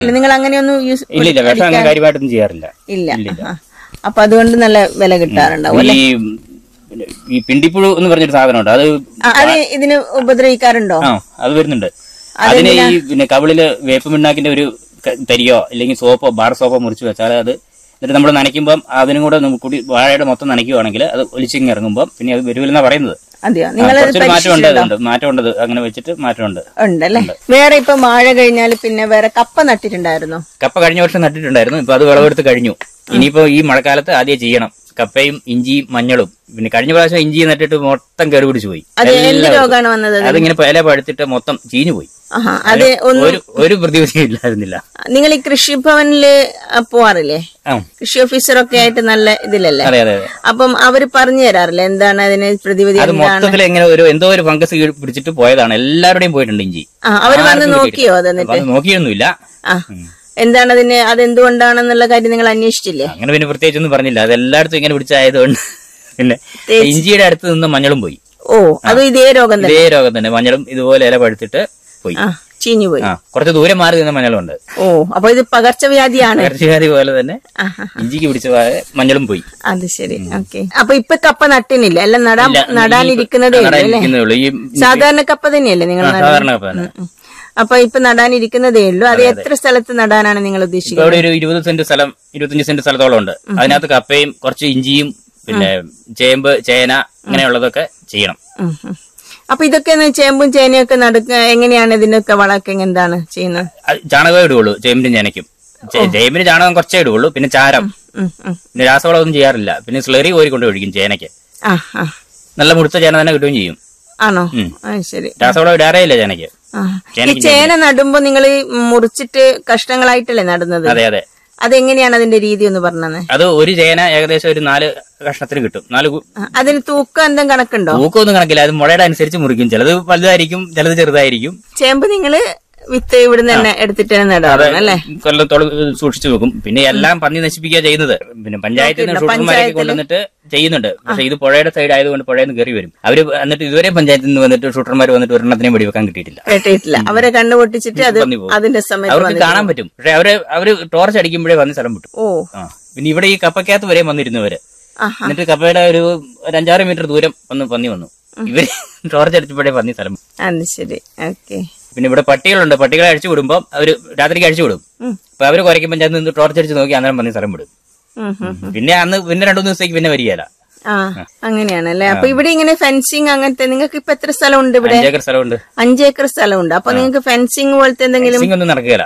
അല്ല, നിങ്ങൾ അങ്ങനെയൊന്നും യൂസ് ഇല്ല ഇല്ല വിഷം അങ്ങനെ കാര്യമായിട്ടൊന്നും ചെയ്യാറില്ല ഇല്ല ഇല്ലില്ല. ആ. അപ്പൊ അതുകൊണ്ട് നല്ല വില കിട്ടാറുണ്ടാവും ഈ പിന്നെ ഈ പിണ്ടിപ്പുഴു എന്ന് പറഞ്ഞൊരു സാധനമുണ്ട് അത് ആ, അത് ഇതിന് ഉപദ്രവിക്കാറുണ്ടോ ആ അത് വരുന്നുണ്ട് അതിന് ഈ പിന്നെ കവിളില് വേപ്പ് മിണ്ണാക്കിന്റെ ഒരു ക- തരിയോ അല്ലെങ്കിൽ സോപ്പോ ബാർ സോപ്പോ മുറിച്ച് വെച്ചാൽ അത് എന്നിട്ട് നമ്മൾ നനയ്ക്കുമ്പോൾ അതിനും കൂടെ നമുക്ക് കൂടി വാഴയുടെ മൊത്തം നനയ്ക്കുവാണെങ്കിൽ അത് ഒലിച്ചിങ് ഇറങ്ങുമ്പോൾ പിന്നെ അത് വരുവില്ലെന്നാ പറയുന്നത് അതെയോ ആ, നിങ്ങൾ കുറച്ചൊരു മാറ്റമുണ്ട് അതുണ്ട് മാറ്റമുണ്ട് അത് അങ്ങനെ വെച്ചിട്ട് മാറ്റമുണ്ട് ഉണ്ടല്ലേ വേറെ ഇപ്പൊ മഴ കഴിഞ്ഞാൽ പിന്നെ വേറെ കപ്പ നട്ടിട്ടുണ്ടായിരുന്നോ കപ്പ കഴിഞ്ഞ വർഷം നട്ടിട്ടുണ്ടായിരുന്നു ഇപ്പൊ അത് വിളവെടുത്ത് കഴിഞ്ഞു ഇനിയിപ്പോ ഈ മഴക്കാലത്ത് ആദ്യം ചെയ്യണം കപ്പയും ഇഞ്ചിയും മഞ്ഞളും പിന്നെ കഴിഞ്ഞ പ്രാവശ്യം ഇഞ്ചി നട്ടിട്ട് മൊത്തം കേട് പിടിച്ചു പോയി അത് എന്ത് എല്ലാവർക്കും. രോഗമാണ് വന്നത് അതിങ്ങനെ ഇല പഴുത്തിട്ട് മൊത്തം ചീഞ്ഞു പോയി ആഹാ അത് ഒന്ന് ഒരു ഒരു പ്രതിവിധിയും ഇല്ലായിരുന്നില്ല നിങ്ങൾ ഈ കൃഷിഭവനില് പോവാറില്ലേ ആ കൃഷി ഓഫീസറൊക്കെ ആയിട്ട് നല്ല ഇതിലല്ലേ അതെ അതെ അതെ അപ്പം അവര് പറഞ്ഞു തരാറില്ലേ എന്താണ് അതിന് പ്രതിവിധി അത് എന്താണ് മൊത്തത്തിൽ എങ്ങനെ ഒരു എന്തോ ഒരു ഫംഗസ് കീഴ് പിടിച്ചിട്ട് പോയതാണ് എല്ലാവരുടെയും പോയിട്ടുണ്ട് ഇഞ്ചി ആ അവര് വന്ന് ആർക്കും നോക്കിയോ അത് കിട്ടിയില്ല. വന്ന് നോക്കിയൊന്നുമില്ല ആ എന്താണ് അതിന് അതെന്തുകൊണ്ടാണെന്നുള്ള കാര്യം നിങ്ങൾ അന്വേഷിച്ചില്ലേ അങ്ങനെ പിന്നെ പ്രത്യേകിച്ചൊന്നും പറഞ്ഞില്ല അത് എല്ലായിടത്തും ഇങ്ങനെ പിടിച്ചായതുകൊണ്ട് പിന്നെ തേച്ച്. ഇഞ്ചിയുടെ അടുത്ത് നിന്ന് മഞ്ഞളും പോയി ഓ അത് ഇതേ രോഗം തന്നെ ഇതേ രോഗം തന്നെ മഞ്ഞളും ഇതുപോലെ ഇല പഴുത്തിട്ട് പോയി ആ ചീഞ്ഞു പോയി ആ കുറച്ച് ദൂരം മാറി നിന്ന മഞ്ഞളുണ്ട് ഓ അപ്പൊ ഇത് പകർച്ചവ്യാധിയാണ് ഇറച്ചിക്കാരി പോലെ തന്നെ ആഹാ. ഇഞ്ചിക്ക് പിടിച്ച പോലെ മഞ്ഞളും പോയി അത് ശരി ഓക്കെ അപ്പൊ ഇപ്പൊ കപ്പ നട്ടിനില്ല എല്ലാം നടാൻ ഇല്ല, നടാനിരിക്കുന്നതേ ഉള്ളൂ അല്ലേ നടാനിരിക്കുന്നതേ ഉള്ളൂ ഈ സാധാരണ കപ്പ തന്നെയല്ലേ നിങ്ങൾ ആ, സാധാരണ കപ്പ തന്നെ ഉം. അപ്പൊ ഇപ്പൊ നടാനിരിക്കുന്നതേ ഉള്ളൂ അത് എത്ര സ്ഥലത്ത് നടാനാണ് നിങ്ങൾ ഇപ്പൊ ഉദ്ദേശിക്കുന്നത് അവിടെ ഒരു ഇരുപത് സെന്റ് സ്ഥലം ഇരുപത്തഞ്ച് സെന്റ് സ്ഥലത്തോളം ഉണ്ട് അതിനകത്ത് കപ്പയും കുറച്ച് ഇഞ്ചിയും പിന്നെ ചേമ്പ് ചേന അങ്ങനെയുള്ളതൊക്കെ ചെയ്യണം ഉം, ഉം. അപ്പൊ ഇതൊക്കെ ഒന്ന് ചേമ്പും ചേനയും ഒക്കെ നടക്ക എങ്ങനെയാണ് ഇതിനൊക്കെ വളമൊക്കെ എന്താണ് ചെയ്യുന്നത് അത് ചാണകമേ ഇടുകയുള്ളൂ ചേമ്പിനും ചേനയ്ക്കും ചേ- ചേമ്പിന് ചാണകം കുറച്ചേ ഇടുകയുള്ളൂ പിന്നെ ചാരം ഉം, ഉം. പിന്നെ രാസവളമൊന്നും ചെയ്യാറില്ല പിന്നെ സ്ലെറി കോരിക്കൊണ്ട് ഒഴിക്കും ചേനയ്ക്ക് ആ ആ നല്ല മുടുത്ത ചേന തന്നെ കിട്ടുകയും ചെയ്യും ആണോ ഉം. ആ ശരി രാസവളം ഇടാറേ ഇല്ല ചേനയ്ക്ക് ആ. ഈ ചേനയ്ക്ക് ചേന നടുമ്പോ നിങ്ങൾ മുറിച്ചിട്ട് കഷ്ണങ്ങളായിട്ടല്ലേ നടുന്നത് അതെ അതെ അതെങ്ങനെയാണ് അതിന്റെ രീതി ഒന്ന് പറഞ്ഞത് അത് ഒരു ചേന ഏകദേശം ഒരു നാല് കഷ്ണത്തിന് കിട്ടും നാല് കു- അതിന് തൂക്കം എന്തെങ്കിലും കണക്കുണ്ടോ തൂക്കമൊന്നും കണക്കില്ല അത് മുളയുടെ അനുസരിച്ച് മുറിക്കും ചിലത് വലുതായിരിക്കും ചിലത് ചെറുതായിരിക്കും ചേമ്പ് നിങ്ങള് വിത്ത് ഇവിടുന്ന് തന്നെ എടുത്തിട്ട് തന്നെ നടാറുണ്ട് അല്ലേ കൊല്ലത്തോളം സൂക്ഷിച്ചു വെക്കും പിന്നെ എല്ലാം പന്നി നശിപ്പിക്കുക ചെയ്യുന്നത് പിന്നെ പഞ്ചായത്തിൽ നിന്ന് ഷൂട്ടർമാരൊക്കെ കൊണ്ടുവന്നിട്ട് ചെയ്യുന്നുണ്ട് പക്ഷെ ഇത് പുഴയുടെ സൈഡ് ആയതുകൊണ്ട് പുഴയിൽ നിന്ന് കയറി വരും അവര് എന്നിട്ട് ഇതുവരെ പഞ്ചായത്തിൽ നിന്ന് വന്നിട്ട് ഷൂട്ടർമാർ വന്നിട്ട് ഒരെണ്ണത്തിനെ വെടിവെക്കാൻ കിട്ടിയിട്ടില്ല കേട്ടിട്ടില്ല അവരെ കണ്ണു പൊട്ടിച്ചിട്ട് അത് പന്നി പോകും. അതിന്റെ സമയത്ത് അവർക്ക് വന്നിട്ട് കാണാൻ പറ്റും പക്ഷെ അവര് അവര് ടോർച്ച് അടിക്കുമ്പോഴേ വന്ന് സ്ഥലം വിട്ടു ഓ ആ പിന്നെ ഇവിടെ ഈ കപ്പക്കകത്ത് വരെ വന്നിരുന്നവര് ആഹാ എന്നിട്ട് കപ്പയുടെ ഒരു ഒരു അഞ്ചാറ് മീറ്റർ ദൂരം വന്ന് പന്നി വന്നു ഇവര് ടോർച്ച് അടിച്ചപ്പോഴേ പന്നി സ്ഥലം വിട്ടു. അത് ശരി ഓക്കെ പിന്നെ ഇവിടെ പട്ടികളുണ്ട് പട്ടികളെ അഴിച്ചു വിടുമ്പോൾ അവര് രാത്രിക്ക് അഴിച്ചു വിടും ഉം. അപ്പൊ അവര് കുറയ്ക്കുമ്പോൾ ഞാൻ നിന്ന് ടോർച്ച് അടിച്ച് നോക്കി അന്നേരം പന്നി സ്ഥലം വിടും പിന്നെ അന്ന് പിന്നെ രണ്ടു മൂന്ന് ദിവസത്തേക്ക് പിന്നെ വരികയില്ല ആ അങ്ങനെയാണല്ലേ അപ്പൊ ഇവിടെ ഇങ്ങനെ ഫെൻസിങ് അങ്ങനത്തെ നിങ്ങൾക്ക് ഇപ്പൊ എത്ര സ്ഥലമുണ്ട് ഇവിടെ അഞ്ചേക്കർ സ്ഥലമുണ്ട് അഞ്ചേക്കർ സ്ഥലമുണ്ട് അപ്പൊ നിങ്ങൾക്ക് ഫെൻസിങ് പോലത്തെ എന്തെങ്കിലും ഫെൻസിംഗ് ഒന്നും നടക്കുകയില്ല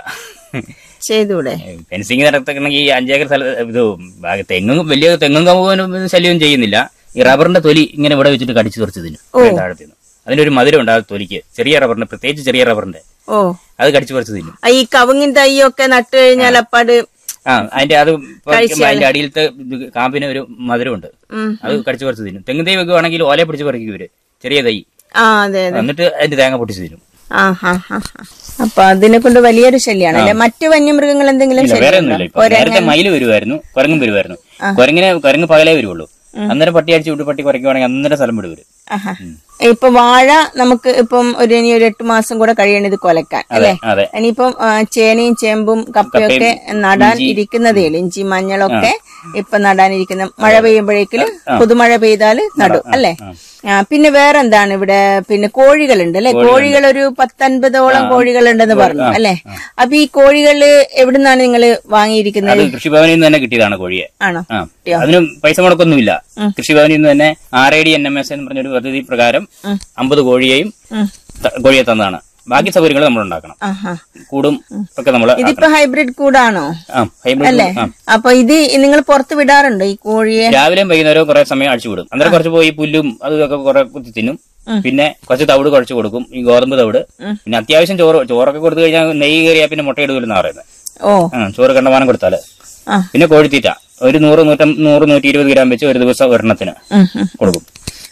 ചെയ്തൂടെ ഫെൻസിങ് നടത്തണമെങ്കിൽ ഈ അഞ്ചേക്കർ സ്ഥലം ഇത് ബാ- തെങ്ങും വലിയ തെങ്ങും കമ്പും ശല്യം ചെയ്യുന്നില്ല ഈ റബ്ബറിന്റെ തൊലി ഇങ്ങനെ ഇവിടെ വെച്ചിട്ട് കടിച്ചു തുറച്ചതിന് താഴത്തിന് അതിനൊരു മധുരമുണ്ട് ആ തൊലിക്ക് ചെറിയ റബ്ബറിന്റെ പ്രത്യേകിച്ച് ചെറിയ റബ്ബറിന്റെ ഓ അത് കടിച്ചു പറിച്ചു തിന്നും ആ, ഈ കവുങ്ങിൻ തൈയൊക്കെ നട്ട് കഴിഞ്ഞാൽ അപ്പാട് ആ അതിന്റെ അത് പറിക്കുമ്പോ അതിന്റെ അടിയിലത്തെ ഇത് കാമ്പിന് ഒരു മധുരമുണ്ട് ഉം. അത് കടിച്ചു പറിച്ചു തിന്നും തെങ്ങ് തൈ വെക്കുവാണെങ്കിൽ ഓല പിടിച്ച് പറിക്കും ഇവര് ചെറിയ തൈ ആ അതെ അതെ എന്നിട്ട് അതിന്റെ തേങ്ങ പൊട്ടിച്ചു തരും ആ ഹാ ഹാ ഹാ. അപ്പൊ അതിനെ കൊണ്ട് വലിയൊരു ശല്യമാണ് അല്ലെ മറ്റു വന്യമൃഗങ്ങൾ എന്തെങ്കിലും ഇല്ല വേറെ ശല്യം ഒന്നുമില്ല ഇപ്പൊ നേരത്തെ മയില് വരുമായിരുന്നു കുരങ്ങും വരുമായിരുന്നു കുരങ്ങിനെ കുരങ്ങ് പകലേ വരുള്ളൂ അന്നേരം പട്ടി അടിച്ച് വിട്ട് പട്ടി കുറയ്ക്കുവാണെങ്കിൽ അന്നേരം സ്ഥലം വിടുവരും ആഹാ. ഇപ്പൊ വാഴ നമുക്ക് ഇപ്പം ഒരു ഇനി ഒരു എട്ട് മാസം കൂടെ കഴിയണം ഇത് കൊലക്കാൻ അല്ലെ അതെ ഇനിയിപ്പം ആ, ചേനയും ചേമ്പും കപ്പയൊക്കെ നടാൻ ഇരിക്കുന്നതേ ഉള്ളൂ ഇഞ്ചി മഞ്ഞളൊക്കെ ഇപ്പൊ നടാനിരിക്കുന്ന മഴ പെയ്യുമ്പോഴേക്കും പുതുമഴ പെയ്താല് നടും അല്ലെ ആ, പിന്നെ വേറെ എന്താണ് ഇവിടെ പിന്നെ കോഴികളുണ്ട് അല്ലെ കോഴികൾ ഒരു പത്തൊൻപതോളം കോഴികളുണ്ടെന്ന് പറഞ്ഞു അല്ലെ അപ്പൊ ഈ കോഴികള് എവിടുന്നാണ് നിങ്ങൾ വാങ്ങിയിരിക്കുന്നത് അത് കൃഷിഭവനിൽ നിന്ന് തന്നെ കിട്ടിയതാണ് കോഴിയെ ആണോ ആ അതിന് പൈസ മുടക്കൊന്നുമില്ല കൃഷിഭവനിൽ നിന്ന് തന്നെ R I D N M S എന്ന് പറഞ്ഞൊരു പദ്ധതി പ്രകാരം അമ്പത് കോഴിയെയും ഉം. ത- കോഴിയെ തന്നതാണ് ബാക്കി സൗകര്യങ്ങൾ നമ്മൾ ഉണ്ടാക്കണം ആഹാ കൂടും ഒക്കെ നമ്മൾ ഇതിപ്പോ ഹൈബ്രിഡ് കൂടാണോ ആ ഹൈബ്രിഡ് ആ അപ്പൊ ഇത് നിങ്ങൾ പുറത്ത് വിടാറുണ്ടോ ഈ കോഴിയെ രാവിലെയും വൈകുന്നേരവും കുറെ സമയം അഴിച്ചു വിടും അന്നേരം കുറച്ച് പോയി പുല്ലും അതൊക്കെ കുറെ കുത്തി തിന്നും പിന്നെ കുറച്ച് തവിട് കുഴച്ച് കൊടുക്കും ഈ ഗോതമ്പ് തവിട് പിന്നെ അത്യാവശ്യം ചോറ് ചോറൊക്കെ കൊടുത്തു കഴിഞ്ഞാൽ നെയ്യ് കയറിയാൽ പിന്നെ മുട്ടയിടുകയെന്നാ പറയുന്നത് ഓ ആ ചോറ് കണ്ടമാനം കൊടുത്താല് ആ പിന്നെ കോഴിത്തീറ്റ ഒരു നൂറ് നൂറ്റം നൂറ് നൂറ്റി ഇരുപത് ഗ്രാം വെച്ച് ഒരു ദിവസം ഒരെണ്ണത്തിന് ഉം, ഉം. കൊടുക്കും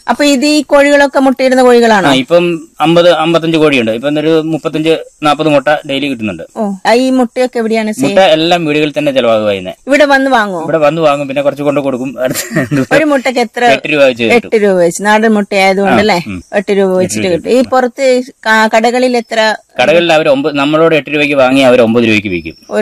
അപ്പൊ ഇത് ഈ കോഴികളൊക്കെ മുട്ടയിടുന്ന കോഴികളാണോ ആ ഇപ്പം അമ്പത് അമ്പത്തഞ്ച് കോഴിയുണ്ട് ഇപ്പം ഒരു മുപ്പത്തഞ്ച് നാൽപ്പത് മുട്ട ഡെയിലി കിട്ടുന്നുണ്ട് ഓ ആ ഈ മുട്ടയൊക്കെ എവിടെയാണ് സേ മുട്ട എല്ലാം വീടുകളിൽ തന്നെ ചെലവാകുന്നത് ഇവിടെ വന്ന് വാങ്ങുമോ ഇവിടെ വന്ന് വാങ്ങും പിന്നെ കുറച്ച് കൊണ്ട് കൊടുക്കും അടുത്ത ഒരു മുട്ടക്ക് എത്ര എട്ട് രൂപ വെച്ച് കിട്ടും എട്ട് രൂപ വെച്ച് നാടൻ മുട്ട ആയതുകൊണ്ട് അല്ലേ എട്ട് രൂപ വെച്ചിട്ട് കിട്ടും ഈ പുറത്ത് ക- കടകളിൽ എത്ര കടകളിൽ അവർ ഒമ്പത് നമ്മളോട് എട്ട് രൂപയ്ക്ക് വാങ്ങി അവർ ഒമ്പത് രൂപയ്ക്ക് വിൽക്കും